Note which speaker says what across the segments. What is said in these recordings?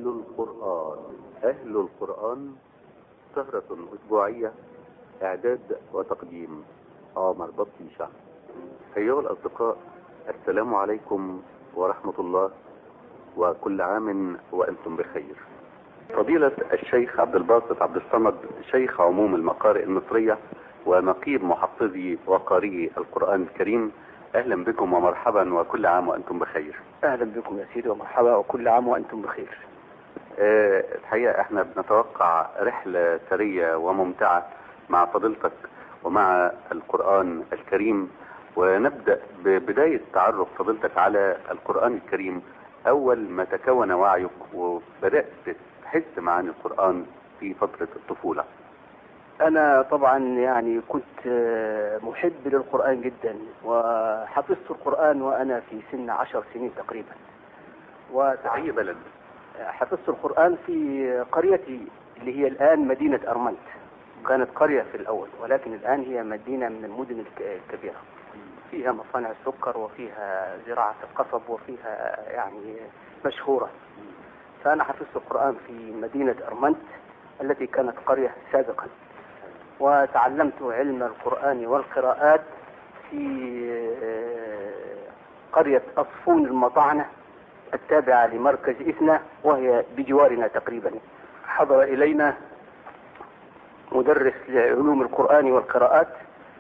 Speaker 1: القرآن أهل القرآن سهرة أسبوعية إعداد وتقديم عمر بطيشة أيها الأصدقاء السلام عليكم ورحمة الله وكل عام وأنتم بخير فضيلة الشيخ عبد الباسط عبد الصمد شيخ عموم المقارئ المصرية ونقيب محفظي وقارئي القرآن الكريم أهلا بكم ومرحبا وكل عام وأنتم بخير
Speaker 2: اهلا بكم يا سيدي ومرحبا وكل عام وانتم بخير
Speaker 1: آه، الحقيقة احنا بنتوقع رحلة ثرية وممتعة مع فضيلتك ومع القرآن الكريم ونبدأ ببداية تعرف فضيلتك على القرآن الكريم أول ما تكون وعيك وبدأت تحس معاني القرآن في فترة الطفولة
Speaker 2: انا طبعا يعني كنت آه، محب للقرآن جدا وحفظت القرآن وانا في سن عشر سنين تقريبا
Speaker 1: أي بلد
Speaker 2: حفظت القرآن في قريتي اللي هي الآن مدينة أرمنت كانت قرية في الأول ولكن الآن هي مدينة من المدن الك- الكبيرة فيها مصانع السكر وفيها زراعة القصب وفيها يعني مشهورة فأنا حفظت القرآن في مدينة أرمنت التي كانت قرية سابقا وتعلمت علم القرآن والقراءات في آه، قرية أصفون المطعنة التابعة لمركز إثنى وهي بجوارنا تقريبا حضر إلينا مدرس لعلوم القرآن والقراءات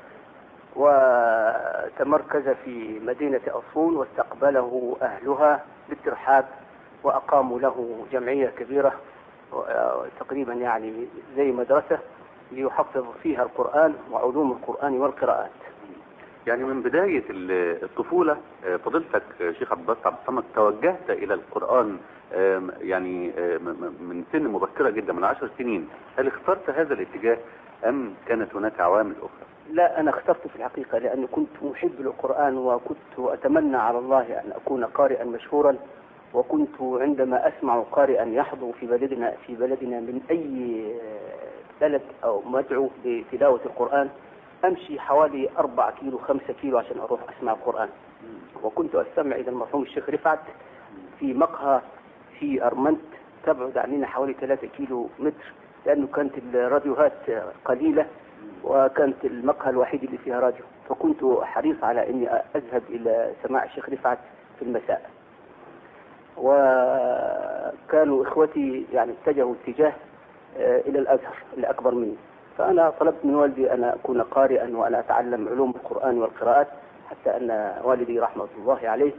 Speaker 2: وتمركز في مدينة أصفون واستقبله أهلها بالترحاب وأقاموا له جمعية كبيرة و- تقريبا يعني زي مدرسة ليحفظ فيها القرآن وعلوم القرآن والقراءات
Speaker 1: يعني من بداية ال- الطفولة آه، فضيلتك آه، شيخ عبد الباسط عبد الصمد توجهت إلى القرآن آم، يعني آه، م- م- من سن مبكرة جدا من عشر سنين هل اخترت هذا الاتجاه أم كانت هناك عوامل أخرى؟
Speaker 2: لا أنا اخترت في الحقيقة لأني كنت محب للقرآن وكنت أتمنى على الله أن أكون قارئا مشهورا وكنت عندما أسمع قارئا يحضر في بلدنا في بلدنا من أي بلد أو مدعو لتلاوة القرآن أمشي حوالي أربع كيلو خمسة كيلو عشان أروح أسمع القرآن وكنت أستمع إلى المرحوم الشيخ رفعت في مقهى في أرمنت تبعد عننا حوالي ثلاثة كيلو متر لأنه كانت الراديوهات قليلة وكانت المقهى الوحيد اللي فيها راديو فكنت حريص على اني اذهب الى سماع الشيخ رفعت في المساء وكانوا اخوتي يعني اتجهوا اتجاه آه، الى الازهر اللي اكبر مني فانا طلبت من والدي ان اكون قارئا وانا اتعلم علوم القران والقراءات حتى ان والدي رحمه الله عليه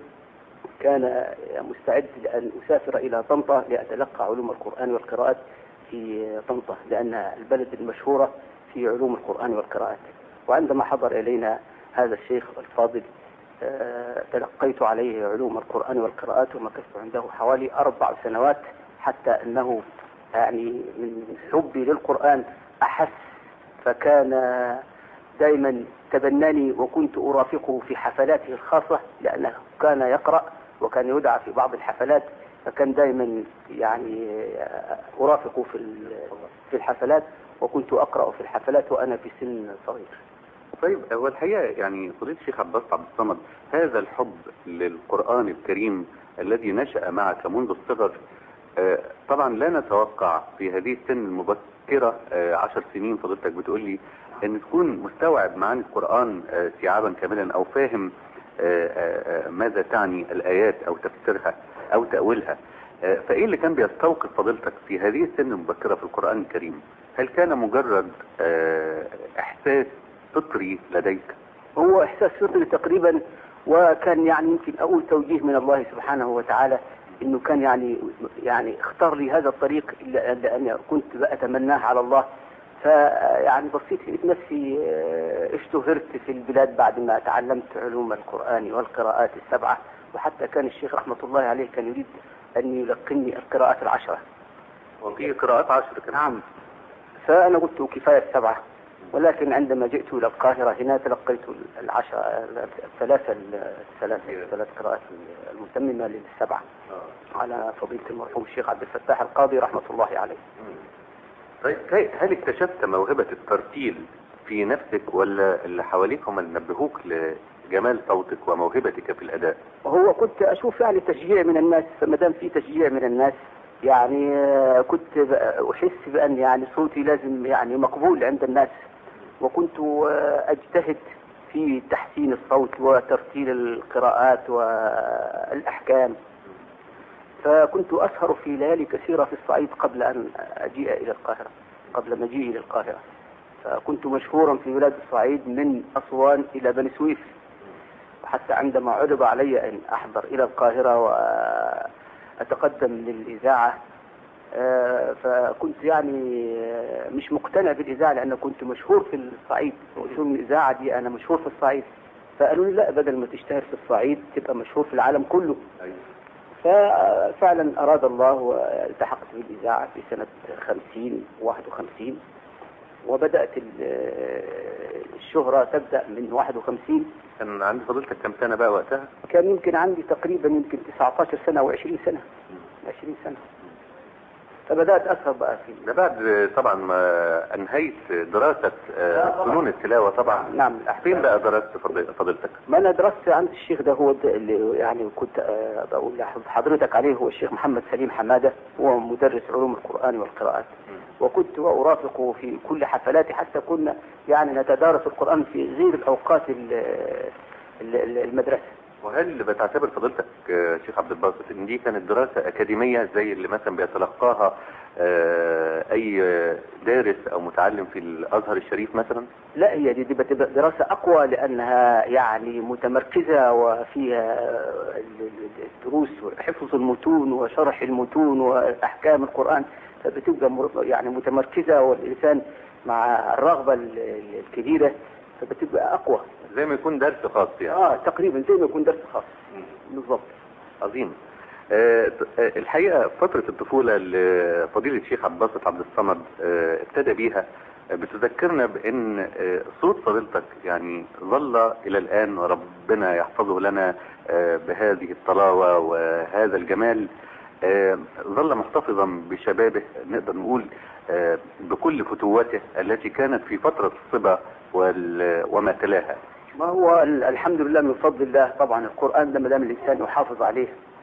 Speaker 2: كان مستعد لان اسافر الى طنطا لاتلقى علوم القران والقراءات في طنطا لان البلد المشهوره في علوم القرآن والقراءات وعندما حضر إلينا هذا الشيخ الفاضل آه، تلقيت عليه علوم القرآن والقراءات ومكثت عنده حوالي أربع سنوات حتى أنه يعني من حبي للقرآن أحس فكان دائما تبناني وكنت أرافقه في حفلاته الخاصة لأنه كان يقرأ وكان يدعى في بعض الحفلات فكان دائما يعني آه، أرافقه في ال- في الحفلات وكنت أقرأ في الحفلات وأنا في سن صغير
Speaker 1: طيب هو الحقيقة يعني فضيلة الشيخ عباس عبد الصمد هذا الحب للقرآن الكريم الذي نشأ معك منذ الصغر آه، طبعا لا نتوقع في هذه السن المبكرة آه، عشر سنين فضيلتك بتقول لي ان تكون مستوعب معاني القرآن آه، استيعابا كاملا او فاهم آه، آه، آه، ماذا تعني الآيات او تفسيرها او تأويلها آه، فايه اللي كان بيستوقف فضيلتك في هذه السن المبكرة في القرآن الكريم هل كان مجرد آه، احساس فطري لديك
Speaker 2: هو إحساس فطري تقريبا وكان يعني يمكن أقول توجيه من الله سبحانه وتعالى إنه كان يعني يعني اختار لي هذا الطريق إلا لأن كنت أتمناه على الله فيعني بصيت لقيت نفسي آه، اشتهرت في البلاد بعد ما تعلمت علوم القرآن والقراءات السبعة وحتى كان الشيخ رحمة الله عليه كان يريد أن يلقني القراءات العشرة
Speaker 1: وفي قراءات عشر كمان
Speaker 2: نعم فأنا قلت كفاية السبعة ولكن عندما جئت إلى القاهرة هنا تلقيت العشرة الثلاثة الثلاثة الثلاث قراءات المتممة للسبعة على فضيلة المرحوم الشيخ عبد الفتاح القاضي رحمة الله عليه
Speaker 1: طيب كي- هل اكتشفت موهبة الترتيل في نفسك ولا اللي حواليك هم اللي نبهوك لجمال صوتك وموهبتك في الأداء
Speaker 2: وهو كنت أشوف يعني تشجيع من الناس فما دام في تشجيع من الناس يعني آه، كنت ب- أحس بأن يعني صوتي لازم يعني مقبول عند الناس وكنت آه، أجتهد في تحسين الصوت وترتيل القراءات والأحكام فكنت أسهر في ليالي كثيرة في الصعيد قبل أن أجيء إلى القاهرة قبل مجيئي إلى القاهرة فكنت مشهورا في بلاد الصعيد من أسوان إلى بني سويف وحتى عندما عرض علي أن أحضر إلى القاهرة وأتقدم للإذاعة آه، فكنت يعني آه، مش مقتنع بالإذاعة لأن كنت مشهور في الصعيد قلت لهم الإذاعة دي أنا مشهور في الصعيد فقالوا لي لا بدل ما تشتهر في الصعيد تبقى مشهور في العالم كله
Speaker 1: أيوة.
Speaker 2: ففعلا أراد الله والتحقت بالإذاعة في سنة 50 51 وبدأت ال- الشهرة تبدأ من 51
Speaker 1: كان عند فضيلتك كم سنة بقى وقتها؟
Speaker 2: كان يمكن عندي تقريبا يمكن 19 سنة أو 20 سنة 20 سنة فبدأت أسهر بقى في
Speaker 1: ده بعد طبعا ما انهيت دراسة آه، فنون التلاوة طبعا
Speaker 2: نعم
Speaker 1: فين بقى درست فضي- فضيلتك؟
Speaker 2: ما انا درست عند الشيخ ده هو ده اللي يعني كنت آه، بقول لحضرتك عليه هو الشيخ محمد سليم حماده هو مدرس علوم القران والقراءات وكنت وارافقه في كل حفلاتي حتى كنا يعني نتدارس القران في غير الاوقات ال- ال- ال- المدرسه
Speaker 1: وهل بتعتبر فضيلتك آه، شيخ عبد الباسط ان دي كانت دراسة اكاديمية زي اللي مثلا بيتلقاها آه، اي دارس او متعلم في الازهر الشريف مثلا؟
Speaker 2: لا هي دي, دي بتبقى دراسه اقوى لانها يعني متمركزه وفيها ال- ال- الدروس وحفظ المتون وشرح المتون واحكام القران فبتبقى مر- يعني متمركزه والانسان مع الرغبه ال- ال- الكبيره فبتبقى اقوى
Speaker 1: زي ما يكون درس خاص يعني
Speaker 2: اه تقريبا زي ما يكون درس خاص بالضبط
Speaker 1: عظيم آه، ت- آه، الحقيقة فترة الطفولة اللي فضيلة الشيخ عبد الباسط عبد الصمد آه، ابتدى بيها آه، بتذكرنا بان آه، صوت فضيلتك يعني ظل الى الان وربنا يحفظه لنا آه، بهذه الطلاوة وهذا الجمال آه، ظل محتفظا بشبابه نقدر نقول آه، بكل فتوته التي كانت في فترة الصبا وال- وما تلاها
Speaker 2: ما هو ال- الحمد لله من فضل الله طبعا القران ده ما دام الانسان يحافظ عليه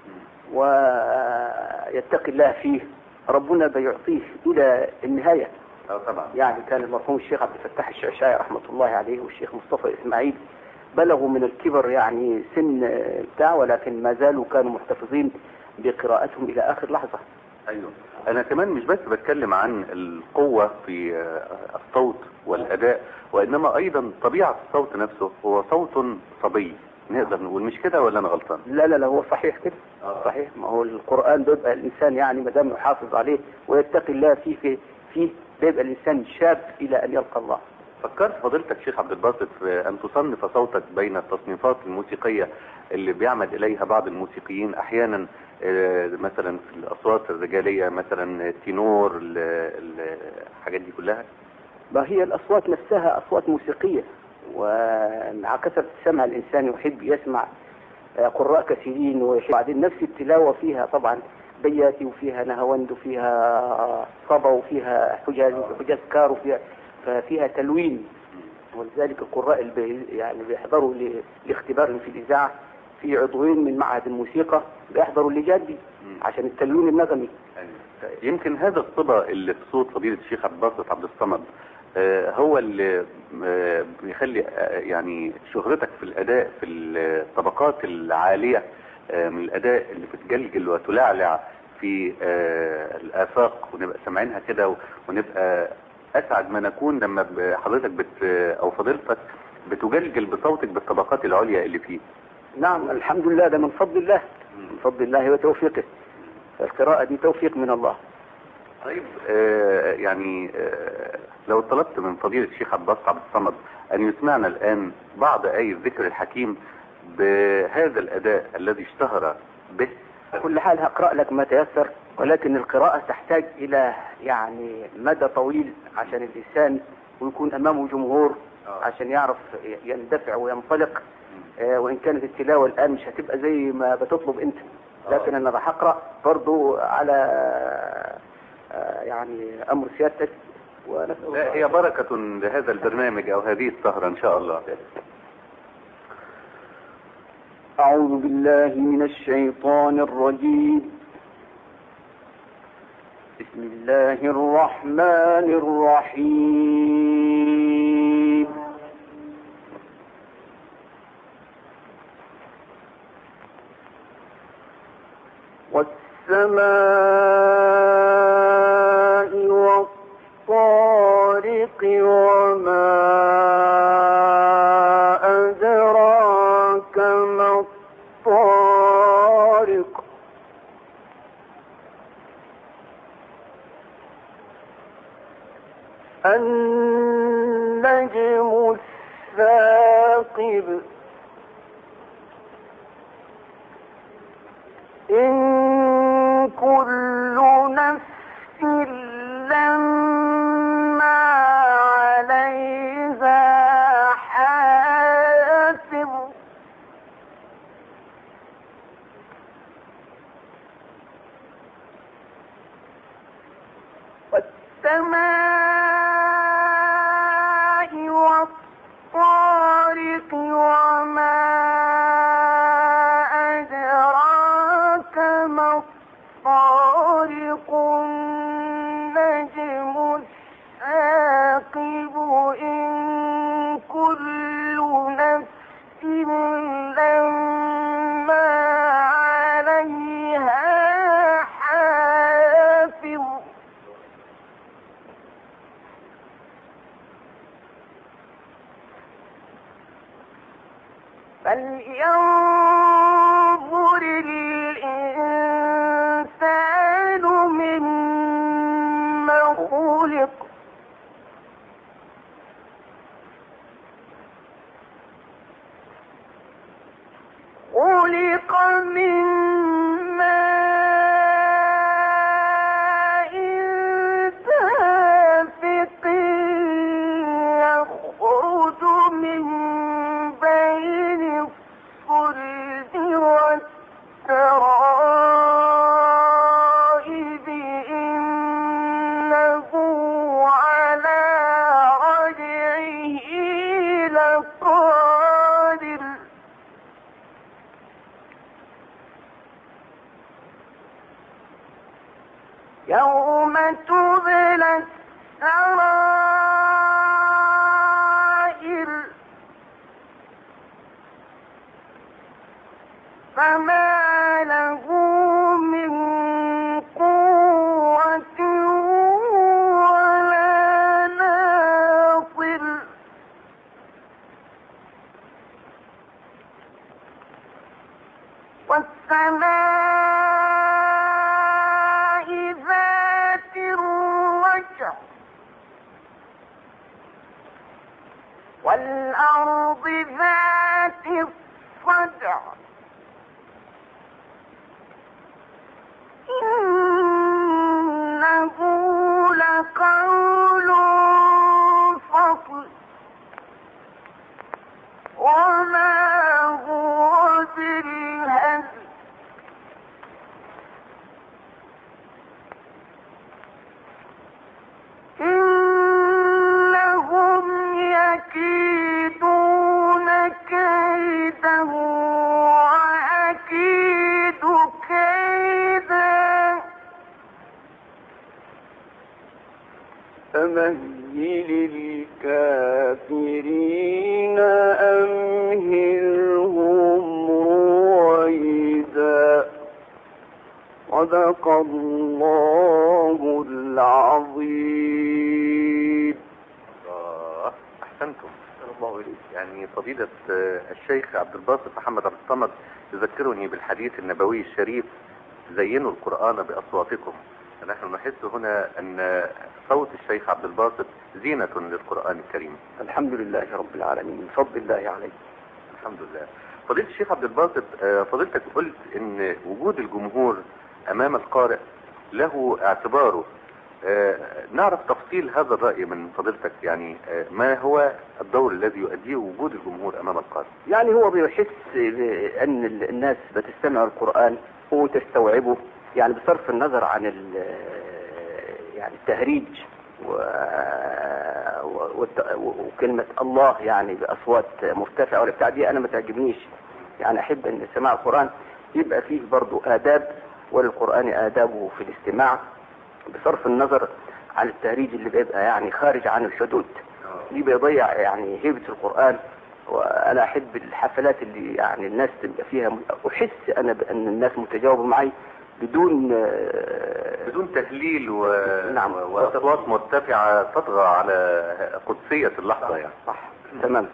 Speaker 2: ويتقي الله فيه ربنا بيعطيه الى النهايه
Speaker 1: اه طبعا
Speaker 2: يعني كان المرحوم الشيخ عبد الفتاح الشعشاعي رحمه الله عليه والشيخ مصطفى اسماعيل بلغوا من الكبر يعني سن آه، بتاع ولكن ما زالوا كانوا محتفظين بقراءتهم الى اخر لحظه
Speaker 1: ايوه انا كمان مش بس بتكلم عن القوة في آه، الصوت والاداء وانما ايضا طبيعة الصوت نفسه هو صوت صبي نقدر نقول مش كده ولا انا غلطان
Speaker 2: لا لا لا هو صحيح كده
Speaker 1: آه.
Speaker 2: صحيح ما هو القران بيبقى الانسان يعني ما دام يحافظ عليه ويتقي الله فيه فيه, فيه بيبقى الانسان شاب الى ان يلقى الله
Speaker 1: فكرت فضيلتك شيخ عبد الباسط في ان تصنف صوتك بين التصنيفات الموسيقية اللي بيعمد اليها بعض الموسيقيين احيانا آه، مثلا في الاصوات الرجالية مثلا التينور ال- ال- الحاجات دي كلها
Speaker 2: ما هي الأصوات نفسها أصوات موسيقية ومع كثرة السمع الإنسان يحب يسمع آه، قراء كثيرين وبعدين نفس التلاوة فيها طبعا بياتي وفيها نهاوند وفيها صبا وفيها حجاز حجاز كار وفيها ففيها تلوين ولذلك القراء اللي بي- يعني بيحضروا ل- لاختبار في الإذاعة في عضوين من معهد الموسيقى بيحضروا اللجان دي عشان التلوين النغمي
Speaker 1: يمكن هذا الصبا اللي في صوت فضيلة الشيخ عبد الباسط عبد الصمد آه، هو اللي آه، بيخلي آه، يعني شهرتك في الأداء في الطبقات العالية آه، من الأداء اللي بتجلجل وتلعلع في آه، الآفاق ونبقى سامعينها كده ونبقى أسعد ما نكون لما ب- حضرتك بت أو فضيلتك بتجلجل بصوتك بالطبقات العليا اللي فيه
Speaker 2: نعم الحمد لله ده من فضل الله من فضل الله وتوفيقه القراءة دي توفيق من الله
Speaker 1: طيب آه يعني آه لو طلبت من فضيلة الشيخ عباس عبد الصمد أن يسمعنا الآن بعض آي الذكر الحكيم بهذا الأداء الذي اشتهر به
Speaker 2: على كل حال هقرأ لك ما تيسر ولكن القراءة تحتاج إلى يعني مدى طويل عشان الإنسان ويكون أمامه جمهور
Speaker 1: آه.
Speaker 2: عشان يعرف يندفع وينطلق آه، وإن كانت التلاوة الآن مش هتبقى زي ما بتطلب أنت لكن أنا راح أقرأ برضو على آه، يعني أمر سيادتك ونسأل
Speaker 1: لا
Speaker 2: الله-
Speaker 1: هي بركة لهذا البرنامج أو هذه السهرة إن شاء الله
Speaker 2: أعوذ بالله من الشيطان الرجيم بسم الله الرحمن الرحيم والسماء والطارق وما أدراك ما الطارق النجم الثاقب إن كل نفس لما عليها حاسب والسماء والطارق وما أدراك ما الطارق النجم الثاقب إن كل نفس لما عليها حافظ فلينظر الإنسان مما خلق خلق من ماء دافق يخرج من بين الصلب والترائب إنه على رجعه لقادر يوم تبلى السرائر فما له من قوة ولا ناصر والسماء ذات الرجع والأرض ذات الصدع إنه لقول فصل وما هو بالهزل إنهم يكيدون كيدا وأكيد كيدا فمهل الكافرين أمهلهم رويدا صدق الله العظيم
Speaker 1: الله احسنتم الله إليك. يعني فضيلة آه، الشيخ عبد الباسط محمد عبد الصمد يذكرني بالحديث النبوي الشريف زينوا القرآن بأصواتكم نحن نحس هنا أن صوت الشيخ عبد الباسط زينة للقرآن الكريم
Speaker 2: الحمد لله رب العالمين من فضل الله عليه
Speaker 1: الحمد لله فضيلة الشيخ عبد الباسط آه، فضيلتك قلت ان وجود الجمهور امام القارئ له اعتباره آه، نعرف تفصيل هذا الرأي من فضيلتك يعني آه، ما هو الدور الذي يؤديه وجود الجمهور امام القارئ
Speaker 2: يعني هو بيحس ان الناس بتستمع القرآن وتستوعبه يعني بصرف النظر عن ال- يعني التهريج و... و... والت- وكلمة الله يعني بأصوات مرتفعة ولا بتاع دي أنا ما تعجبنيش يعني أحب أن سماع القرآن يبقى فيه برضو آداب وللقرآن آدابه في الاستماع بصرف النظر عن التهريج اللي بيبقى يعني خارج عن الحدود دي بيضيع يعني هيبة القرآن وانا احب الحفلات اللي يعني الناس تبقى فيها احس انا بان الناس متجاوبه معي بدون آه،
Speaker 1: بدون تهليل و...
Speaker 2: نعم.
Speaker 1: واصوات مرتفعه تطغى على قدسيه اللحظه يعني
Speaker 2: صح تمام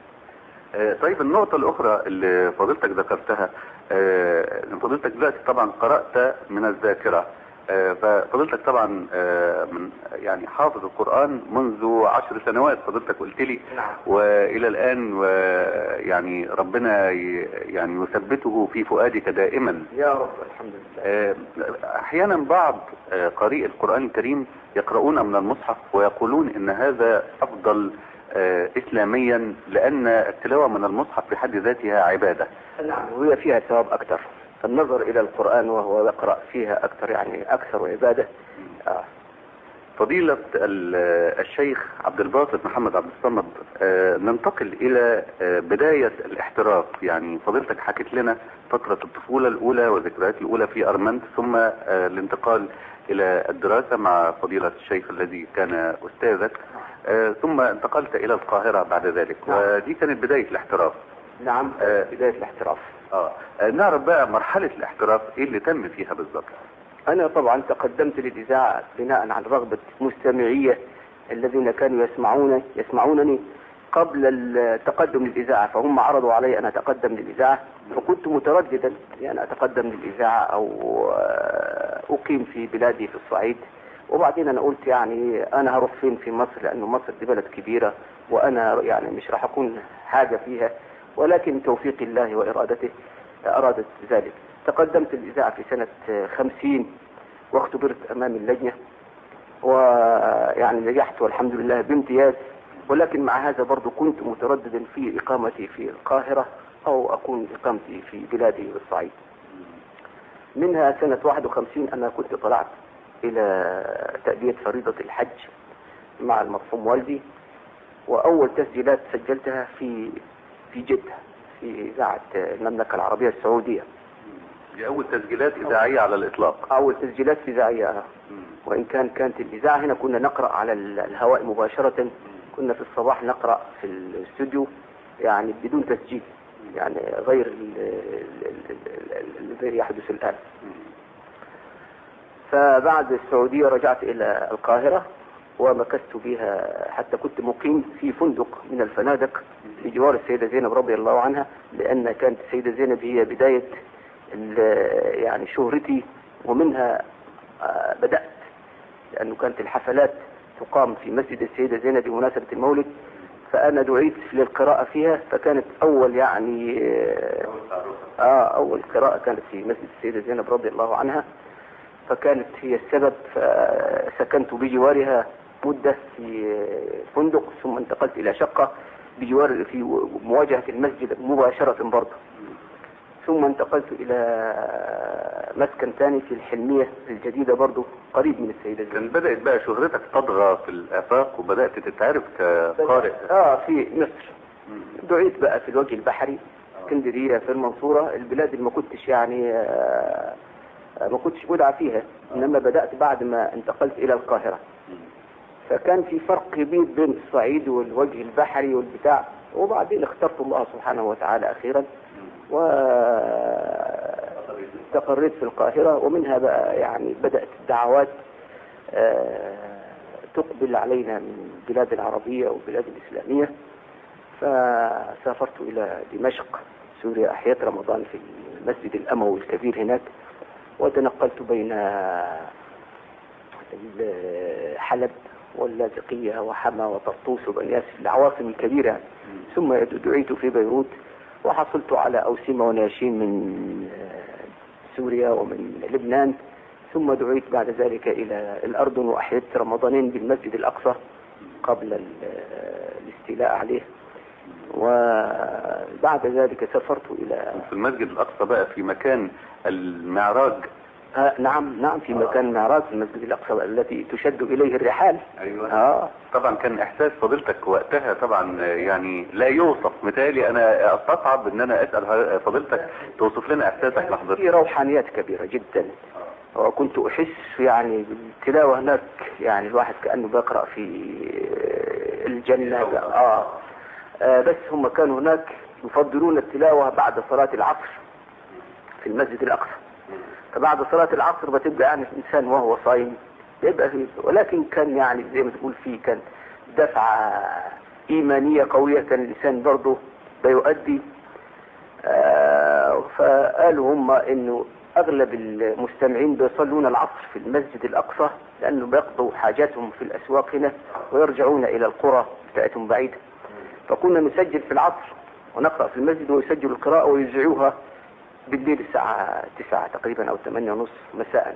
Speaker 1: آه، طيب النقطة الأخرى اللي فضيلتك ذكرتها آه، فضيلتك دلوقتي طبعا قرأت من الذاكرة آه، ففضيلتك طبعا آه، من يعني حافظ القرآن منذ عشر سنوات فضيلتك قلت لي
Speaker 2: نعم
Speaker 1: وإلى الآن ويعني ربنا ي- يعني يثبته في فؤادك دائما
Speaker 2: يا رب الحمد لله
Speaker 1: آه، أحيانا بعض آه، قارئ القرآن الكريم يقرؤون من المصحف ويقولون إن هذا أفضل آه، إسلاميا لأن التلاوة من المصحف في حد ذاتها عبادة
Speaker 2: نعم وهي فيها ثواب اكثر النظر الى القرآن وهو يقرأ فيها اكثر يعني اكثر عبادة آه.
Speaker 1: فضيلة ال- الشيخ عبد الباسط محمد عبد الصمد آه، ننتقل إلى آه، بداية الاحتراف يعني فضيلتك حكت لنا فترة الطفولة الأولى والذكريات الأولى في أرمنت ثم آه، الانتقال إلى الدراسة مع فضيلة الشيخ الذي كان أستاذك آه، ثم انتقلت إلى القاهرة بعد ذلك
Speaker 2: نعم.
Speaker 1: ودي كانت بداية الاحتراف
Speaker 2: نعم
Speaker 1: آه.
Speaker 2: بداية الاحتراف
Speaker 1: آه. آه، نعرف بقى مرحلة الاحتراف إيه اللي تم فيها بالظبط
Speaker 2: أنا طبعا تقدمت للإذاعة بناء على رغبة مستمعية الذين كانوا يسمعون يسمعونني قبل التقدم للإذاعة فهم عرضوا علي أن أتقدم للإذاعة فكنت مترددا يعني أتقدم للإذاعة أو آه، أقيم في بلادي في الصعيد وبعدين أنا قلت يعني أنا هروح فين في مصر لأنه مصر دي بلد كبيرة وأنا يعني مش راح أكون حاجة فيها ولكن توفيق الله وإرادته أرادت ذلك تقدمت الإذاعة في سنة خمسين واختبرت أمام اللجنة ويعني نجحت والحمد لله بامتياز ولكن مع هذا برضو كنت مترددا في إقامتي في القاهرة أو أكون إقامتي في بلادي الصعيد منها سنة 51 أنا كنت طلعت إلى تأدية فريضة الحج مع المرحوم والدي وأول تسجيلات سجلتها في في جدة في إذاعة المملكة العربية السعودية
Speaker 1: دي أول تسجيلات إذاعية على الإطلاق
Speaker 2: أول تسجيلات إذاعية وإن كان كانت الإذاعة هنا كنا نقرأ على ال- الهواء مباشرة كنا في الصباح نقرأ في الاستوديو يعني بدون تسجيل يعني غير ال- ال- ال- ال- الذي يحدث الآن فبعد السعودية رجعت إلى القاهرة ومكثت بها حتى كنت مقيم في فندق من الفنادق بجوار السيدة زينب رضي الله عنها لأن كانت السيدة زينب هي بداية ال- يعني شهرتي ومنها آه، بدأت لأنه كانت الحفلات تقام في مسجد السيدة زينب بمناسبة المولد فأنا دعيت للقراءة فيها فكانت أول يعني آه، آه أول قراءة كانت في مسجد السيدة زينب رضي الله عنها فكانت هي السبب فسكنت بجوارها مدة في فندق ثم انتقلت إلى شقة بجوار في مواجهة المسجد مباشرة برضه ثم انتقلت إلى مسكن ثاني في الحلمية الجديدة برضه قريب من السيدة
Speaker 1: كان
Speaker 2: زينب
Speaker 1: بدأت بقى شهرتك تطغى في الآفاق وبدأت تتعرف كقارئ
Speaker 2: اه في مصر دعيت بقى في الوجه البحري اسكندريه في المنصوره البلاد اللي ما كنتش يعني آه، آه، ما كنتش مدعى فيها انما بدات بعد ما انتقلت الى القاهره فكان في فرق كبير بين الصعيد والوجه البحري والبتاع وبعدين اخترت الله سبحانه وتعالى اخيرا واستقريت في القاهره ومنها بقى يعني بدات الدعوات آه، تقبل علينا من البلاد العربيه والبلاد الاسلاميه فسافرت إلى دمشق سوريا أحيات رمضان في المسجد الأموي الكبير هناك وتنقلت بين ال- حلب واللاذقية وحما وطرطوس وبني ياسف العواصم الكبيرة يعني. ثم دعيت في بيروت وحصلت على أوسمة وناشين من آه، سوريا ومن لبنان ثم دعيت بعد ذلك إلى الأردن وأحيت رمضانين بالمسجد الأقصى قبل ال- آه، الاستيلاء عليه وبعد ذلك سافرت إلى
Speaker 1: في المسجد الأقصى بقى في مكان المعراج
Speaker 2: آه نعم نعم في مكان معراج في المسجد الأقصى التي تشد إليه الرحال
Speaker 1: أيوة
Speaker 2: آه
Speaker 1: طبعا كان إحساس فضيلتك وقتها طبعا يعني لا يوصف مثالي أنا أستصعب إن أنا أسأل فضيلتك توصف لنا إحساسك لحظتها
Speaker 2: في روحانيات كبيرة جدا وكنت أحس يعني بالتلاوة هناك يعني الواحد كأنه بيقرأ في الجنة آه. آه بس هم كانوا هناك يفضلون التلاوة بعد صلاة العصر في المسجد الأقصى فبعد صلاة العصر بتبقى يعني الإنسان وهو صايم يبقى فيه ولكن كان يعني زي ما تقول فيه كان دفعة إيمانية قوية كان الإنسان برضه بيؤدي آه فقالوا هم إنه أغلب المستمعين بيصلون العصر في المسجد الأقصى لأنه بيقضوا حاجاتهم في الأسواق هنا ويرجعون إلى القرى بتاعتهم بعيدة فكنا نسجل في العصر ونقرأ في المسجد ويسجلوا القراءة ويذيعوها بالليل الساعة 9 تقريبا أو 8 ونصف مساء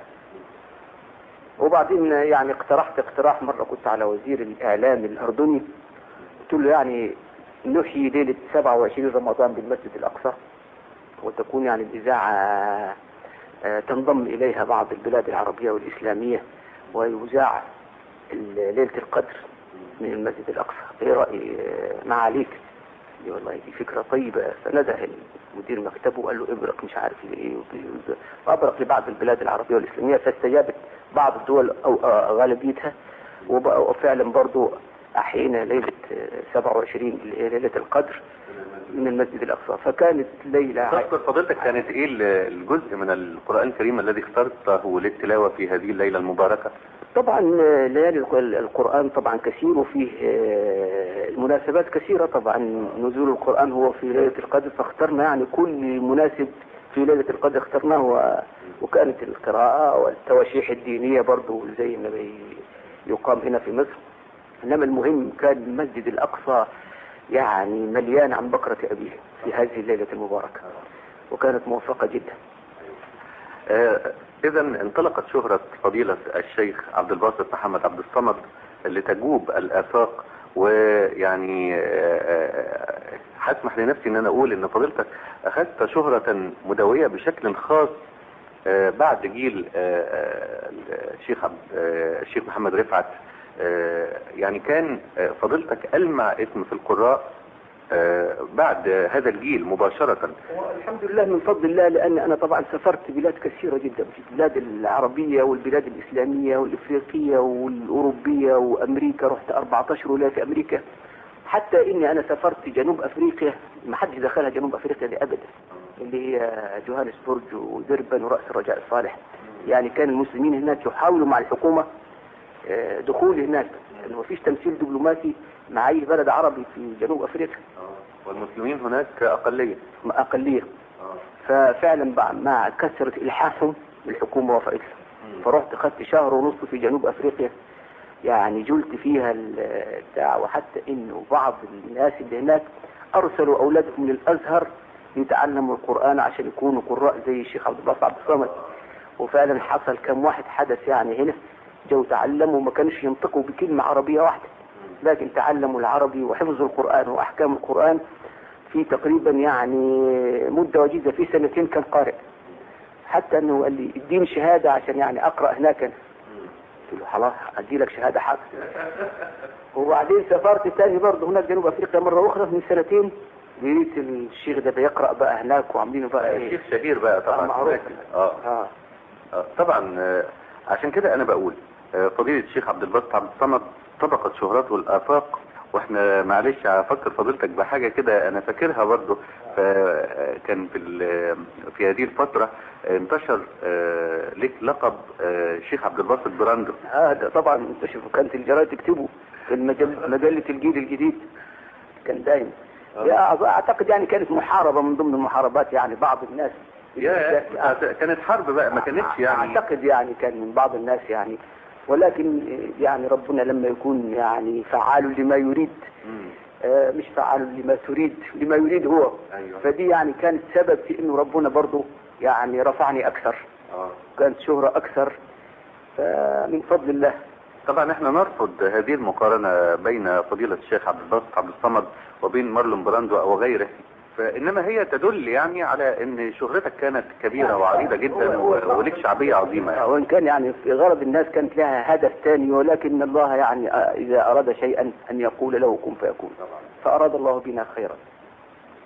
Speaker 2: وبعدين يعني اقترحت اقتراح مرة كنت على وزير الإعلام الأردني قلت له يعني نحيي ليلة 27 رمضان بالمسجد الأقصى وتكون يعني الإذاعة تنضم إليها بعض البلاد العربية والإسلامية ويذاع ليلة القدر من المسجد الأقصى إيه رأي معاليك دي والله دي فكرة طيبة فنده مدير مكتبه وقال له ابرق مش عارف ايه وابرق لبعض البلاد العربية والإسلامية فاستجابت بعض الدول أو غالبيتها وفعلا برضو أحيينا ليلة 27 ليلة القدر من المسجد الأقصى فكانت ليلة
Speaker 1: تذكر فضيلتك كانت ايه الجزء من القرآن الكريم الذي اخترته للتلاوة في هذه الليلة المباركة
Speaker 2: طبعا ليالي القرآن طبعا كثير وفيه المناسبات كثيرة طبعا نزول القرآن هو في ليلة القدر فاخترنا يعني كل مناسب في ليلة القدر اخترناه وكانت القراءة والتواشيح الدينية برضو زي ما يقام هنا في مصر انما المهم كان المسجد الاقصى يعني مليان عن بكرة ابيه في هذه الليلة المباركة وكانت موفقة جدا
Speaker 1: آه اذا انطلقت شهرة فضيلة الشيخ عبد الباسط محمد عبد الصمد لتجوب الافاق ويعني آه هسمح لنفسي ان انا اقول ان فضيلتك اخذت شهرة مدوية بشكل خاص آه بعد جيل الشيخ الشيخ محمد رفعت يعني كان فضيلتك ألمع اسم في القراء بعد هذا الجيل مباشرة
Speaker 2: الحمد لله من فضل الله لأن أنا طبعا سافرت بلاد كثيرة جدا في البلاد العربية والبلاد الإسلامية والإفريقية والأوروبية وأمريكا رحت 14 ولاية في أمريكا حتى إني أنا سافرت جنوب أفريقيا ما حدش دخلها جنوب أفريقيا دي أبدا اللي هي جوهانسبورج ودربن ورأس الرجاء الصالح يعني كان المسلمين هناك يحاولوا مع الحكومة دخول هناك لانه مفيش تمثيل دبلوماسي مع اي بلد عربي في جنوب افريقيا
Speaker 1: والمسلمين هناك اقليه
Speaker 2: اقليه ففعلا مع كثره الحاحهم الحكومه وافقت فرحت خدت شهر ونص في جنوب افريقيا يعني جلت فيها البتاع وحتى انه بعض الناس اللي هناك ارسلوا اولادهم للازهر يتعلموا القران عشان يكونوا قراء زي الشيخ عبد الله عبد الصمد وفعلا حصل كم واحد حدث يعني هنا جو تعلموا ما كانش ينطقوا بكلمة عربية واحدة لكن تعلموا العربي وحفظوا القرآن وأحكام القرآن في تقريبا يعني مدة وجيزة في سنتين كان قارئ حتى انه قال لي اديني شهادة عشان يعني اقرأ هناك أنا. قلت له خلاص ادي لك شهادة حق وبعدين سافرت تاني برضه هناك جنوب افريقيا مرة اخرى من سنتين لقيت الشيخ ده بيقرأ بقى هناك وعاملين بقى
Speaker 1: ايه الشيخ شهير بقى طبعا
Speaker 2: معروف
Speaker 1: آه. آه. آه. طبعا آه. عشان كده انا بقول فضيلة الشيخ عبد الباسط عبد الصمد طبقت شهرته الافاق واحنا معلش هفكر فضيلتك بحاجة كده انا فاكرها برضه كان في في هذه الفترة انتشر لك لقب الشيخ عبد الباسط براندو
Speaker 2: هذا طبعا انتشر كانت الجرايد تكتبه في المجل مجلة الجيل الجديد كان دايما اعتقد يعني كانت محاربة من ضمن المحاربات يعني بعض الناس
Speaker 1: يا كانت حرب بقى ما كانتش يعني
Speaker 2: اعتقد يعني كان من بعض الناس يعني ولكن يعني ربنا لما يكون يعني فعال لما يريد آه مش فعال لما تريد لما يريد هو
Speaker 1: أيوة.
Speaker 2: فدي يعني كانت سبب في انه ربنا برضه يعني رفعني اكثر
Speaker 1: آه.
Speaker 2: كانت شهرة اكثر فمن فضل الله
Speaker 1: طبعا احنا نرفض هذه المقارنة بين فضيلة الشيخ عبد الباسط عبد الصمد وبين مارلون براندو او غيره فانما هي تدل يعني على ان شهرتك كانت كبيرة وعريضة جدا ولك شعبية عظيمة يعني.
Speaker 2: وان كان يعني في غرض الناس كانت لها هدف ثاني ولكن الله يعني اذا اراد شيئا ان يقول له كن فيكون فاراد الله بنا خيرا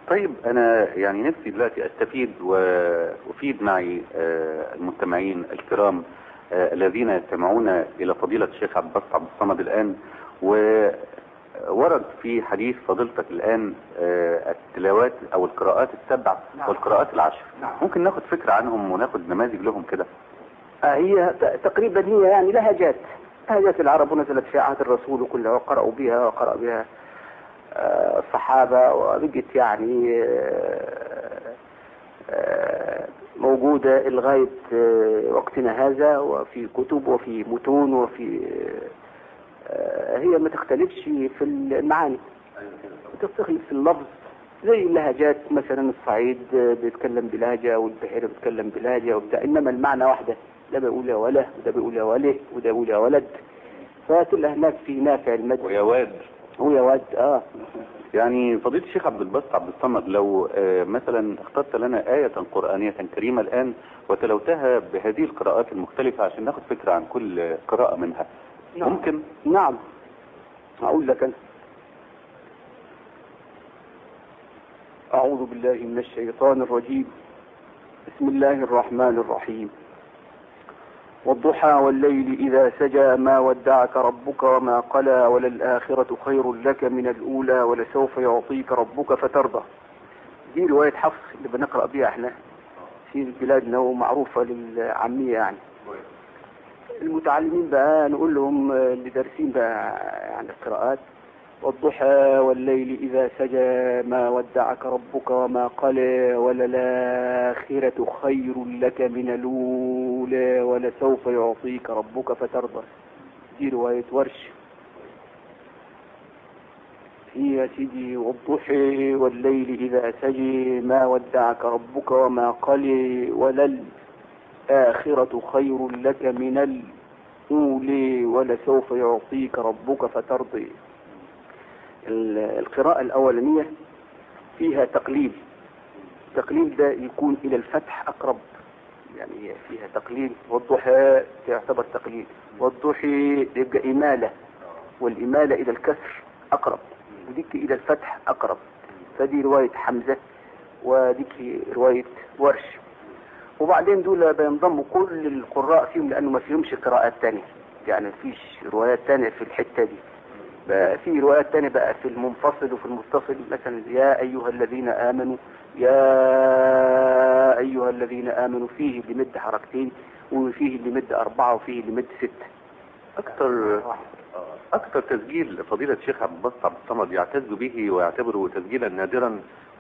Speaker 1: طيب انا يعني نفسي دلوقتي استفيد وافيد معي آه، المستمعين الكرام آه، الذين يستمعون الى فضيلة الشيخ عبد الباسط عبد الصمد الان وورد في حديث فضيلتك الان آه، التلاوات او القراءات السبع
Speaker 2: نعم.
Speaker 1: والقراءات العشر
Speaker 2: نعم.
Speaker 1: ممكن ناخد فكرة عنهم وناخد نماذج لهم كده
Speaker 2: آه، هي ت- تقريبا هي يعني لهجات لهجات العرب ونزلت في عهد الرسول كلها وقرأوا بها وقرأ بها آه، الصحابة وبقت يعني آه، آه، موجودة لغاية آه، وقتنا هذا وفي كتب وفي متون وفي آه، هي ما تختلفش في المعاني بتختلف في اللفظ زي اللهجات مثلا الصعيد بيتكلم بلهجة والبحيرة بيتكلم بلهجة وبتاع إنما المعنى واحدة ده بيقول يا وله وده بيقول يا وله وده بيقول يا ولد فتلاقي هناك في نافع المد
Speaker 1: ويا واد
Speaker 2: هو يا واد اه
Speaker 1: يعني فضيلة الشيخ عبد الباسط عبد الصمد لو آه، مثلا اخترت لنا آية قرآنية كريمة الآن وتلوتها بهذه القراءات المختلفة عشان ناخد فكرة عن كل قراءة منها
Speaker 2: نعم.
Speaker 1: ممكن
Speaker 2: نعم أقول لك أنا أعوذ بالله من الشيطان الرجيم بسم الله الرحمن الرحيم والضحى والليل إذا سجى ما ودعك ربك وما قلى وللآخرة خير لك من الأولى ولسوف يعطيك ربك فترضى دي رواية حفص اللي بنقرأ بيها احنا في بلادنا ومعروفة للعامية يعني المتعلمين بقى نقول لهم آه، اللي دارسين بقى عن القراءات والضحى والليل إذا سجى ما ودعك ربك وما قلى وللآخرة خير لك من الأولى ولسوف يعطيك ربك فترضى دي رواية ورش في يا سيدي والضحى والليل إذا سجى ما ودعك ربك وما قلى وللآخرة خير لك من الأولى ولسوف يعطيك ربك فترضي ال- القراءة الأولانية فيها تقليل التقليل ده يكون إلى الفتح أقرب يعني هي فيها تقليل والضحى تعتبر تقليل والضحى يبقى إمالة والإمالة إلى الكسر أقرب وديك إلى الفتح أقرب فدي رواية حمزة وديك رواية ورش وبعدين دول بينضموا كل القراء فيهم لأنه ما فيهمش قراءات تانية يعني مفيش روايات تانية في الحتة دي بقى في روايات تانية بقى في المنفصل وفي المتصل مثلا يا أيها الذين آمنوا يا أيها الذين آمنوا فيه اللي مد حركتين وفيه اللي مد أربعة وفيه اللي مد ستة
Speaker 1: أكثر أكثر تسجيل فضيلة الشيخ عبد الباسط عبد الصمد يعتز به ويعتبره تسجيلا نادرا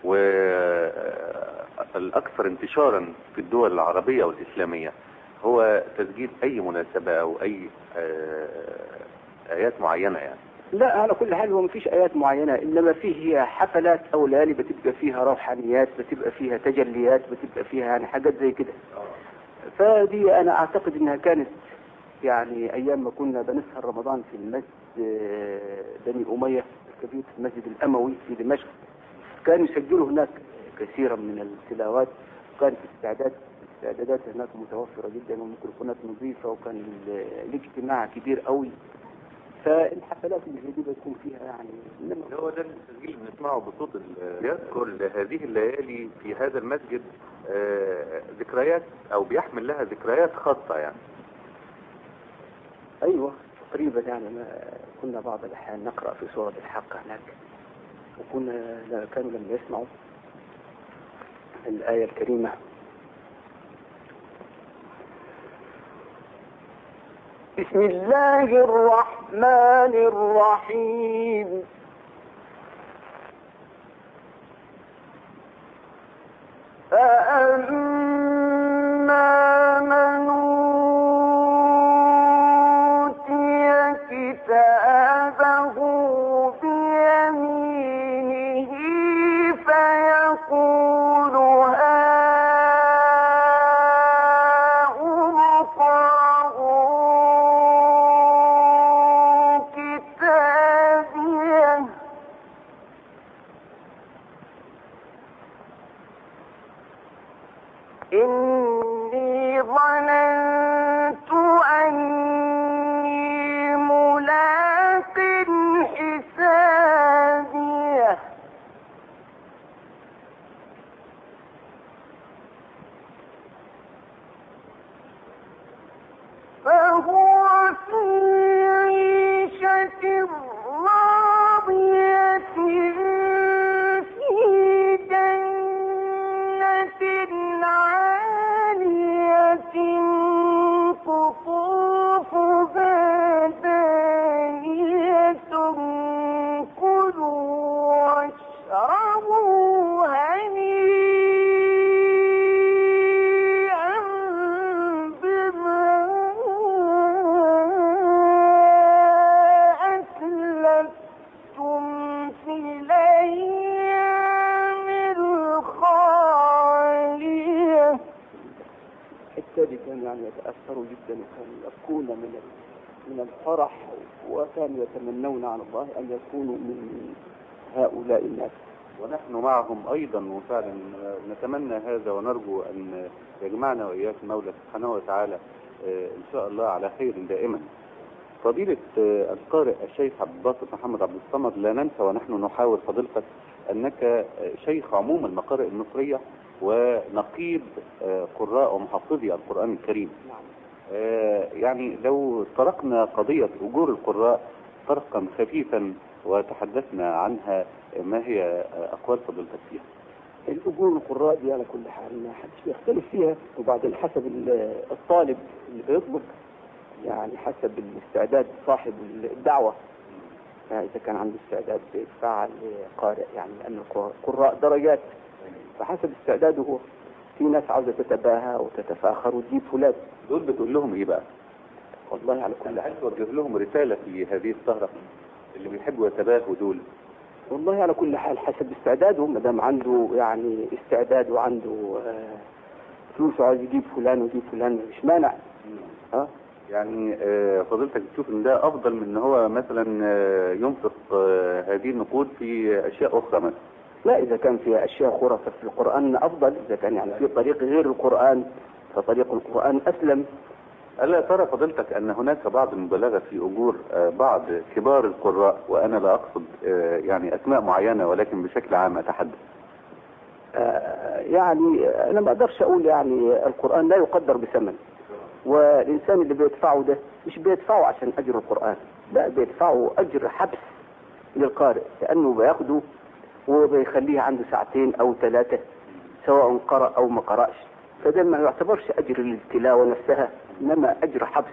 Speaker 1: والأكثر انتشارا في الدول العربية والإسلامية هو تسجيل أي مناسبة أو أي آه، آيات معينة يعني
Speaker 2: لا على كل حال هو مفيش آيات معينة إنما فيه هي حفلات أو ليالي بتبقى فيها روحانيات بتبقى فيها تجليات بتبقى فيها يعني حاجات زي كده فدي أنا أعتقد إنها كانت يعني أيام ما كنا بنسهر رمضان في المسجد آه، بني أمية الكبير في المسجد الأموي في دمشق كانوا يسجلوا هناك كثيرا من التلاوات وكانت استعداد الاستعدادات هناك متوفرة جدا والميكروفونات نظيفة وكان ال- الاجتماع كبير قوي فالحفلات اللي زي دي بتكون فيها يعني انما
Speaker 1: هو ده التسجيل اللي بنسمعه بصوت ال- يذكر هذه الليالي في هذا المسجد آه، ذكريات أو بيحمل لها ذكريات خاصة يعني
Speaker 2: ايوه تقريبا يعني ما كنا بعض الاحيان نقرا في سوره الحق هناك وكنا لا كانوا لما يسمعوا الايه الكريمه بسم الله الرحمن الرحيم فأما من أوتي كتابه بيمينه فيقول هاؤم اقرءوا كتابيه إني جدا وكانوا يبكون من من الفرح وكانوا يتمنون على الله ان يكونوا من هؤلاء الناس
Speaker 1: ونحن معهم ايضا وفعلا نتمنى هذا ونرجو ان يجمعنا واياك المولى سبحانه وتعالى آه، ان شاء الله على خير دائما. فضيلة آه، القارئ الشيخ عبد الباسط محمد عبد الصمد لا ننسى ونحن نحاور فضيلتك انك آه، شيخ عموم المقارئ المصرية ونقيب آه، قراء ومحفظي القرآن الكريم.
Speaker 2: نعم
Speaker 1: آه، يعني لو طرقنا قضية أجور القراء طرقا خفيفا وتحدثنا عنها ما هي آه، أقوال فضيلتك فيها
Speaker 2: الأجور القراء دي على كل حال ما حدش بيختلف فيها وبعدين حسب ال- الطالب اللي بيطلب يعني حسب الاستعداد صاحب الدعوة يعني إذا كان عنده استعداد بيدفع لقارئ يعني لأن القراء درجات فحسب استعداده هو في ناس عاوزة تتباهى وتتفاخر وتجيب فلان
Speaker 1: دول بتقول لهم إيه بقى؟
Speaker 2: والله على كل
Speaker 1: هل
Speaker 2: حال
Speaker 1: توجه لهم رسالة في هذه السهرة اللي بيحبوا يتباهوا دول
Speaker 2: والله على كل حال حسب استعداده ما دام عنده يعني استعداد وعنده آه، فلوس وعايز يجيب فلان ويجيب فلان مش مانع ها
Speaker 1: يعني آه، فضيلتك بتشوف ان ده افضل من ان هو مثلا آه، ينفق آه، هذه النقود في اشياء اخرى مثلا
Speaker 2: لا إذا كان في أشياء خرافة في القرآن أفضل إذا كان يعني في طريق غير القرآن فطريق القرآن أسلم
Speaker 1: ألا ترى فضيلتك أن هناك بعض المبالغة في أجور آه، بعض كبار القراء وأنا لا أقصد آه، يعني أسماء معينة ولكن بشكل عام أتحدث
Speaker 2: آه، يعني أنا ما أقدرش أقول يعني القرآن لا يقدر بثمن والإنسان اللي بيدفعه ده مش بيدفعه عشان أجر القرآن لا بيدفعه أجر حبس للقارئ لأنه بياخده وبيخليه عنده ساعتين أو ثلاثة سواء قرأ أو ما قرأش فده ما يعتبرش أجر للتلاوة نفسها إنما أجر حبس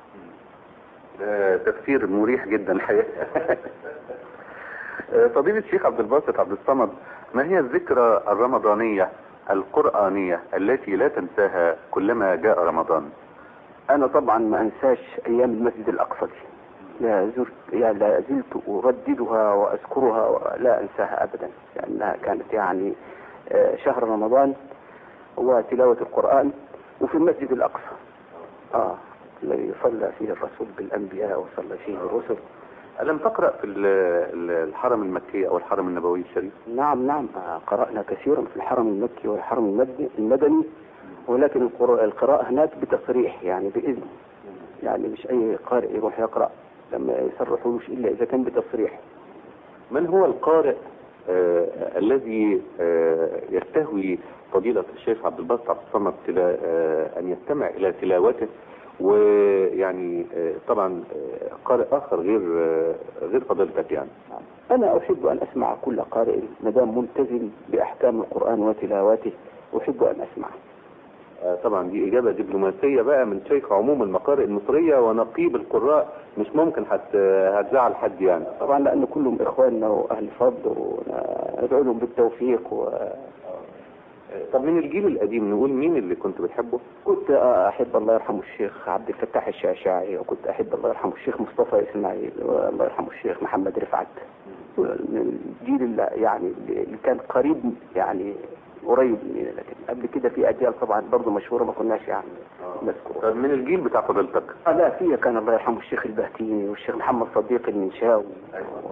Speaker 1: ده تفسير مريح جدا الحقيقة آه، فضيلة الشيخ عبد الباسط عبد الصمد ما هي الذكرى الرمضانية القرآنية التي لا تنساها كلما جاء رمضان
Speaker 2: أنا طبعا ما أنساش أيام المسجد الأقصى دي لا زرت يعني لا زلت أرددها وأذكرها ولا أنساها أبدا لأنها كانت يعني آه، شهر رمضان وتلاوة القرآن وفي المسجد الأقصى آه الذي صلى فيه الرسول بالأنبياء وصلى فيه الرسل
Speaker 1: ألم تقرأ في ال- ال- الحرم المكي أو الحرم النبوي الشريف
Speaker 2: نعم نعم آه، قرأنا كثيرا في الحرم المكي والحرم المد- المدني ولكن القر- القراءة هناك بتصريح يعني بإذن يعني مش أي قارئ يروح يقرأ لما يصرحوش إلا إذا كان بتصريح
Speaker 1: من هو القارئ آه الذي آه يستهوي فضيلة الشيخ عبد الباسط عبد الصمد تلا آه أن يستمع إلى تلاوته ويعني آه طبعا آه قارئ آخر غير آه غير فضيلتك يعني
Speaker 2: أنا أحب أن أسمع كل قارئ ما دام ملتزم بأحكام القرآن وتلاوته أحب أن أسمع
Speaker 1: آه طبعا دي إجابة دبلوماسية بقى من شيخ عموم المقارئ المصرية ونقيب القراء مش ممكن هت هتزعل حد يعني
Speaker 2: طبعا لأن كلهم إخواننا وأهل فضل وندعو لهم بالتوفيق و...
Speaker 1: آه طب من الجيل القديم نقول مين اللي كنت بتحبه؟
Speaker 2: كنت أحب الله يرحمه الشيخ عبد الفتاح الشعشاعي وكنت أحب الله يرحمه الشيخ مصطفى إسماعيل والله يرحمه الشيخ محمد رفعت من الجيل اللي يعني اللي كان قريب يعني قريب مننا لكن قبل كده في أجيال طبعا برضه مشهورة ما كناش يعني نذكرها
Speaker 1: طب من الجيل بتاع فضيلتك
Speaker 2: آه لا فيها كان الله يرحمه الشيخ البهتيني والشيخ محمد صديق المنشاوي و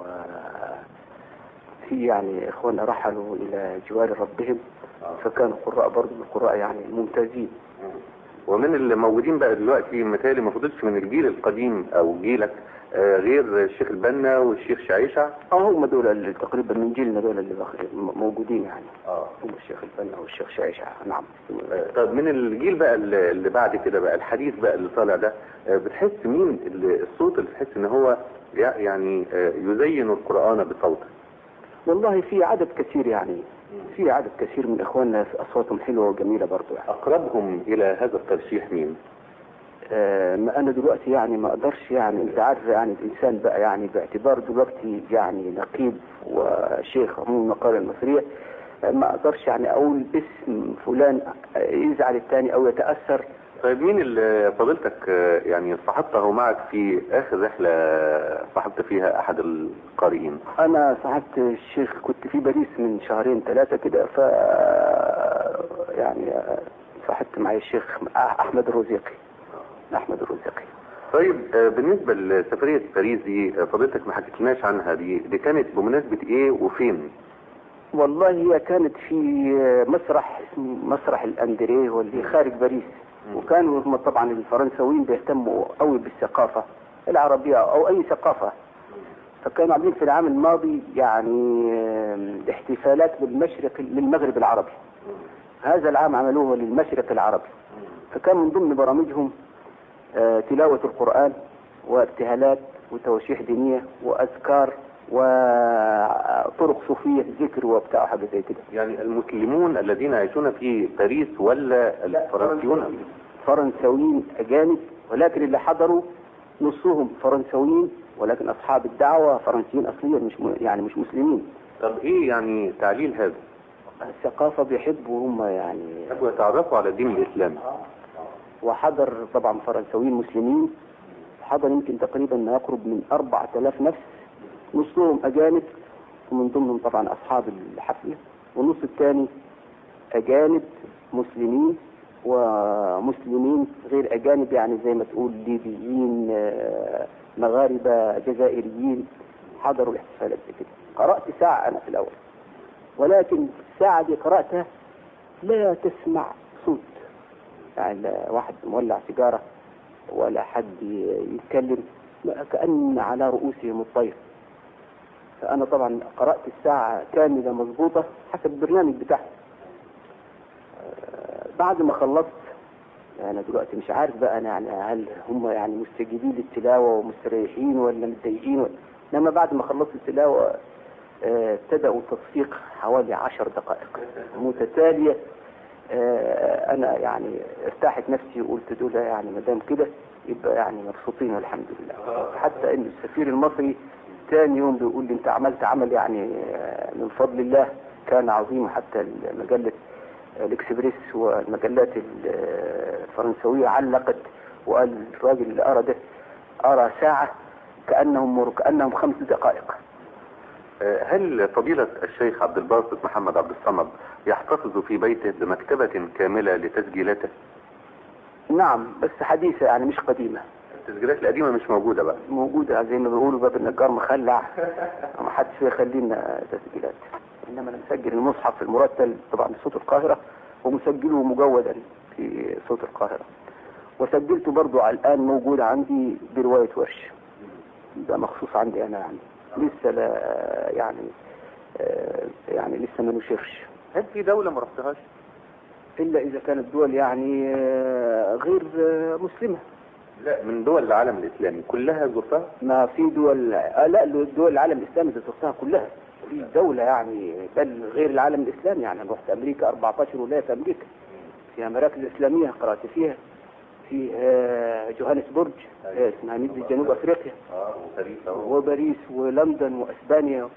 Speaker 2: في يعني اخواننا رحلوا الى جوار ربهم فكانوا قراء برضه من القراء يعني الممتازين
Speaker 1: ومن اللي موجودين بقى دلوقتي مثالي ما فضلش من الجيل القديم او جيلك آه غير الشيخ البنا والشيخ شعيشة
Speaker 2: اه هم دول اللي تقريبا من جيلنا دول اللي بخ- م- موجودين يعني
Speaker 1: اه
Speaker 2: هم الشيخ البنا والشيخ شعيشة نعم
Speaker 1: آه، طب من الجيل بقى اللي اللي بعد كده بقى الحديث بقى اللي طالع ده آه، بتحس مين اللي الصوت اللي تحس ان هو يع- يعني آه، يزين القرآن بصوته
Speaker 2: والله في عدد كثير يعني في عدد كثير من اخواننا في اصواتهم حلوه وجميله برضه يعني
Speaker 1: اقربهم الى هذا الترشيح مين
Speaker 2: آه، ما انا دلوقتي يعني ما اقدرش يعني انت عارف يعني الانسان بقى يعني باعتبار دلوقتي يعني نقيب وشيخ عموم المقالة المصرية آه، ما اقدرش يعني اقول اسم فلان آه، يزعل الثاني او يتأثر
Speaker 1: طيب مين اللي فضيلتك آه، يعني صاحبته معك في اخر رحلة صاحبت فيها احد القارئين
Speaker 2: انا صاحبت الشيخ كنت في باريس من شهرين ثلاثة كده ف يعني آه، صاحبت معي الشيخ احمد الرزيقي احمد الرزاقي
Speaker 1: طيب آه، بالنسبة لسفرية باريس دي آه، فضيلتك ما حكيتلناش عنها دي دي كانت بمناسبة ايه وفين؟
Speaker 2: والله هي كانت في مسرح اسمه مسرح الاندريه واللي خارج باريس وكانوا هم طبعا الفرنساويين بيهتموا قوي بالثقافه العربيه او اي ثقافه فكانوا عاملين في العام الماضي يعني آم، احتفالات للمشرق للمغرب العربي هذا العام عملوه للمشرق العربي فكان من ضمن برامجهم آه، تلاوة القرآن وابتهالات وتواشيح دينية وأذكار وطرق صوفية ذكر وبتاع حاجة زي كده
Speaker 1: يعني المسلمون الذين يعيشون في باريس ولا الفرنسيون؟
Speaker 2: فرنساويين أجانب ولكن اللي حضروا نصهم فرنساويين ولكن أصحاب الدعوة فرنسيين أصليا مش م- يعني مش مسلمين
Speaker 1: طب ايه يعني تعليل هذا؟
Speaker 2: الثقافة بيحبوا هم يعني
Speaker 1: يحبوا يتعرفوا على الدين الاسلامي
Speaker 2: وحضر طبعا فرنساويين مسلمين حضر يمكن تقريبا ما يقرب من 4000 نفس نصهم أجانب ومن ضمنهم طبعا أصحاب الحفلة والنص الثاني أجانب مسلمين ومسلمين غير أجانب يعني زي ما تقول ليبيين آه، مغاربة جزائريين حضروا الاحتفالات دي كده قرأت ساعة أنا في الأول ولكن الساعة دي قرأتها لا تسمع صوت يعني لا واحد مولع سيجارة ولا حد يتكلم لا كأن على رؤوسهم الطير فأنا طبعا قرأت الساعة كاملة مضبوطة حسب البرنامج بتاعهم آه، بعد ما خلصت أنا دلوقتي مش عارف بقى أنا يعني هل هم يعني مستجيبين للتلاوة ومستريحين ولا متضايقين ولا لما بعد ما خلصت التلاوة آه، ابتدأوا تصفيق حوالي عشر دقائق متتالية آه، أنا يعني ارتاحت نفسي وقلت دول يعني ما دام كده يبقى يعني مبسوطين والحمد لله حتى ان السفير المصري ثاني يوم بيقول لي انت عملت عمل يعني آه، من فضل الله كان عظيم حتى مجلة الاكسبريس والمجلات الفرنسوية علقت وقال الراجل اللي أرى ده أرى ساعة كأنهم مر كأنهم خمس دقائق
Speaker 1: آه، هل فضيلة الشيخ عبد الباسط محمد عبد الصمد يحتفظ في بيته بمكتبة كاملة لتسجيلاته؟
Speaker 2: نعم بس حديثة يعني مش قديمة
Speaker 1: التسجيلات القديمة مش موجودة بقى
Speaker 2: موجودة زي ما بيقولوا باب النجار مخلع ما حدش يخلي لنا تسجيلات انما انا مسجل المصحف المرتل طبعا بصوت القاهرة ومسجله مجودا في صوت القاهرة وسجلته برضو على الان موجود عندي برواية ورش ده مخصوص عندي انا يعني لسه لا يعني آه، يعني لسه ما نشرش
Speaker 1: هل في دولة ما رحتهاش؟
Speaker 2: الا اذا كانت دول يعني آه، غير آه، مسلمة
Speaker 1: لا من دول العالم الإسلامي كلها زرتها؟
Speaker 2: ما في دول آه لا دول العالم الاسلامي اللي زرتها كلها في دولة يعني بل غير العالم الاسلامي يعني أنا رحت امريكا 14 ولاية في امريكا فيها مراكز اسلامية قرأت فيها في آه، جوهانسبورج آه، اسمها مدينة جنوب افريقيا
Speaker 1: اه وباريس اهو
Speaker 2: وباريس ولندن واسبانيا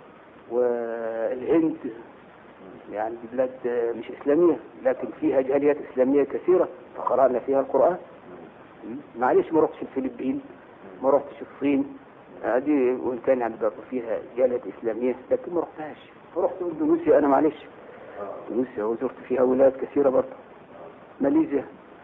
Speaker 2: والهند يعني دي بلاد آه، مش اسلامية لكن فيها جاليات اسلامية كثيرة فقرأنا فيها القرآن معلش ما رحتش الفلبين ما رحتش الصين هذه وان كان يعني برضه فيها جاليات اسلاميه لكن ما رحتهاش رحت اندونيسيا انا معلش اندونيسيا وزرت فيها ولايات كثيره برضه ماليزيا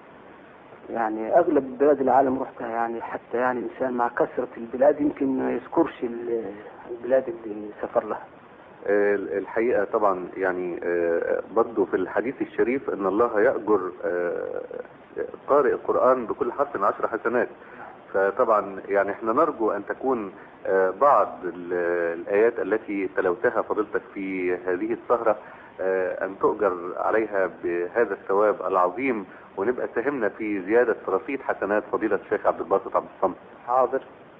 Speaker 2: يعني اغلب بلاد العالم رحتها يعني حتى يعني الانسان مع كثره البلاد يمكن ما يذكرش ال- البلاد اللي سافر لها
Speaker 1: آه، الحقيقة طبعا يعني آه، برضو في الحديث الشريف ان الله يأجر آه، قارئ القرآن بكل حرف عشر حسنات فطبعا يعني احنا نرجو ان تكون آه، بعض ال- الآيات التي تلوتها فضيلتك في هذه السهرة آه، ان تؤجر عليها بهذا الثواب العظيم ونبقى ساهمنا في زيادة رصيد حسنات فضيلة الشيخ عبد الباسط عبد الصمد
Speaker 2: حاضر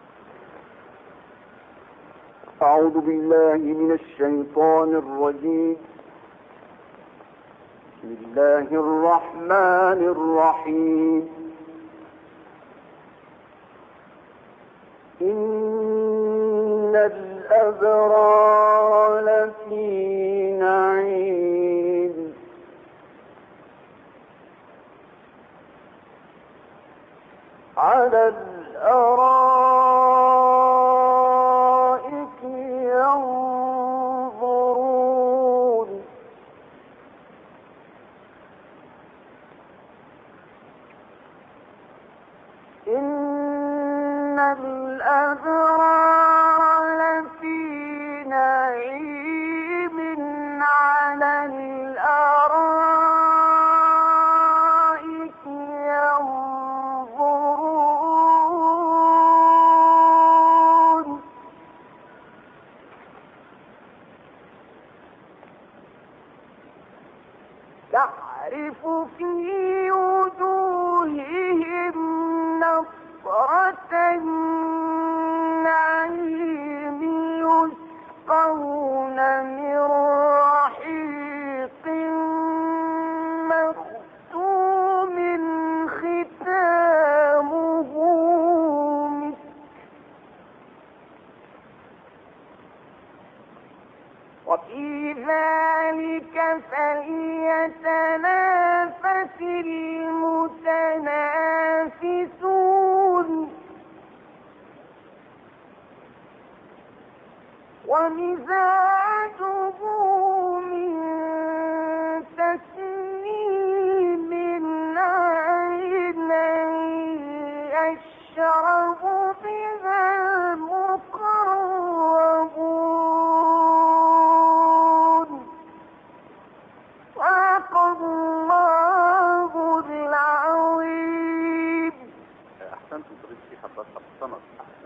Speaker 2: أعوذ بالله من الشيطان الرجيم بسم الله الرحمن الرحيم إن الأبرار لفي نعيم على الأرائك ينظرون
Speaker 3: الأبرار لفي نعيم على الأرائك ينظرون تعرف في وجوههم نصرة النعيم يسقون من رحيق مختوم ختامه مسك وفي ذلك فليتنافس المتنافسون ومزاجه من تسنيم عينا يشرب بها المقربون صدق الله العظيم
Speaker 1: احسنتم فضيله الشيخ عباس عبد الصمد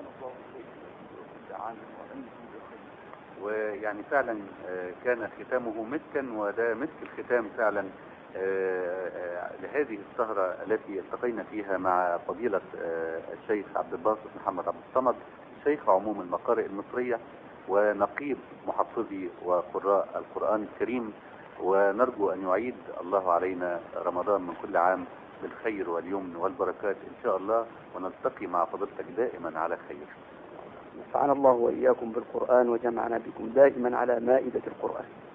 Speaker 1: ويعني فعلا آه، كان ختامه مسكا وده مسك الختام فعلا آه، آه، لهذه السهرة التي التقينا فيها مع فضيلة آه، الشيخ عبد الباسط محمد عبد الصمد شيخ عموم المقارئ المصرية ونقيب محفظي وقراء القرآن الكريم ونرجو أن يعيد الله علينا رمضان من كل عام بالخير واليمن والبركات إن شاء الله ونلتقي مع فضيلتك دائما على خير
Speaker 2: نفعنا الله وإياكم بالقرآن وجمعنا بكم دائما على مائدة القرآن